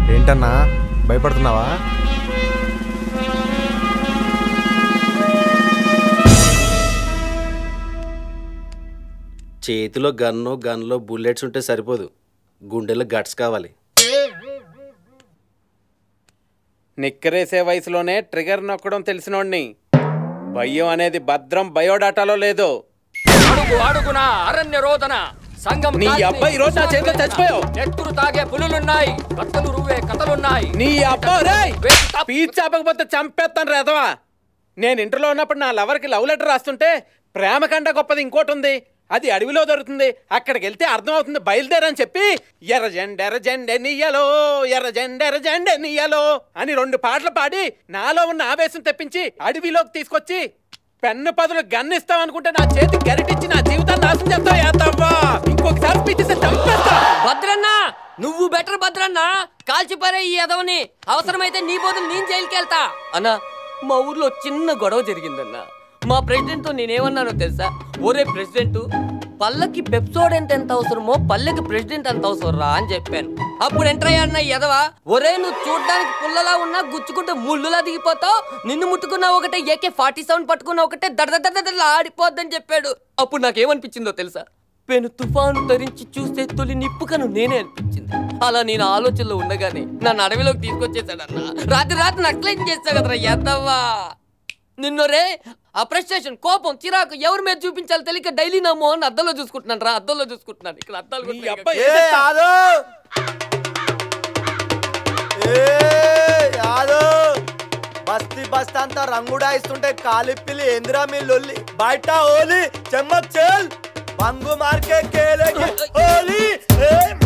ఏంటన్నా భయపడుతున్నావా చేతిలో gun గన్లో bullets ఉంటే సరిపోదు గుండెలో గట్స్ కావాలి నిక్కరేసే వయసులోనే ట్రిగర్ నొక్కడం తెలిసినోడిని భయం అనేది భద్రం బయోడాటాలో లేదు అడుగు అడుగున అరణ్య రోదన సంఘం నీ కాల్చి అబ్బాయి ఈ రోజు నా చేతిలో చచ్చిపోయావు. నెత్తురు తాగే పులులున్నాయి కత్తలు రువ్వే కథలున్నాయి నీ అబ్బా రేయ్ వేసి తప్ప- పీచ్ చాపకపోతే చంపేస్తాను రేదవా నేను ఇంటర్లో ఉన్నప్పుడు నా లవర్కి లవ్ లెటర్ రాస్తుంటే ప్రేమ కంటే గొప్పది ఇంకోటి ఉంది అది అడవిలో దొరుకుతుంది అక్కడికి వెళ్తే అర్థమవుతుంది బయలుదేరని చెప్పి ఎర్ర జెండ ఎర్ర జెండె నీయలో ఎర్ర జెండ ఎర్ర జెండె నీయలో అని రెండు పాటలు పాడి నాలో ఉన్న ఆవేశం తెప్పించి అడవిలోకి తీసుకొచ్చి పెన్ను పదులు గన్నిస్తాం అనుకుంటే నా చేతి గరిటిచ్చి నా జీవితాన్ని నాశనం చేస్తావు ఏతవ్వా ఇంకొకసారి పిచ్చిస్తే చంపేస్తా భద్రన్న నువ్వు బెటర్ భద్రన్న కాల్చిపారే ఈ ఎదవని అవసరమైతే నీ బదులు నేను జైలుకి వెళ్తా అన్నా మా ఊర్లో చిన్న గొడవ జరిగిందన్న మా ప్రెసిడెంట్ తో నేనేమన్నానో తెలుసా ఒరే ప్రెసిడెంట్ పల్లకి పెప్సోడెంట్ ఎంత అవసరమో పల్లెకి ప్రెసిడెంట్ అంత అవసరం రా అని చెప్పాను అప్పుడు ఎంటర్ అయ్యాన్న ఎదవా ఒరే నువ్వు చూడ్డానికి పుల్లలా ఉన్నా గుచ్చుకుంటే ముళ్ళులా దిగిపోతావు నిన్ను ముట్టుకున్నా ఒకటే ఏకే ఫార్టీ సెవెన్ పట్టుకున్నా ఒకటే దడ దడ దడ దడ ఆడిపోద్దని చెప్పాడు అప్పుడు నాకేమనిపించిందో తెలుసా పెను తుఫాను ధరించి చూస్తే తొలి నిప్పుకను నేనే అనిపించింది అలా నేను ఆలోచనలో ఉండగానే నన్ను అడవిలోకి తీసుకొచ్చేసాడన్న రాత్రి రాత్రి నక్లైన్ చేస్తా కదరా ఎద్దవ్వా నిన్ను రే అప్రెస్టేషన్ కోపం చిరాకు ఎవరి మీద చూపించాలో తెలియక డైలీ నా మోహన్ అద్దంలో చూసుకుంటున్నాను రా అద్దంలో చూసుకుంటున్నాను ఇక్కడ అద్దాలు కూడా నీ లేవు. అబ్బాయి ఏ యాదో ఏ యాదో బస్తీ బస్తీ అంతా రంగుడా ఇస్తుంటే కాలిప్పిలి ఏందిరా మీ లొల్లి బయట ఓలి చెమ్మక్ చెల్ బంగు మార్కే కేలేకి ఓలి ఏ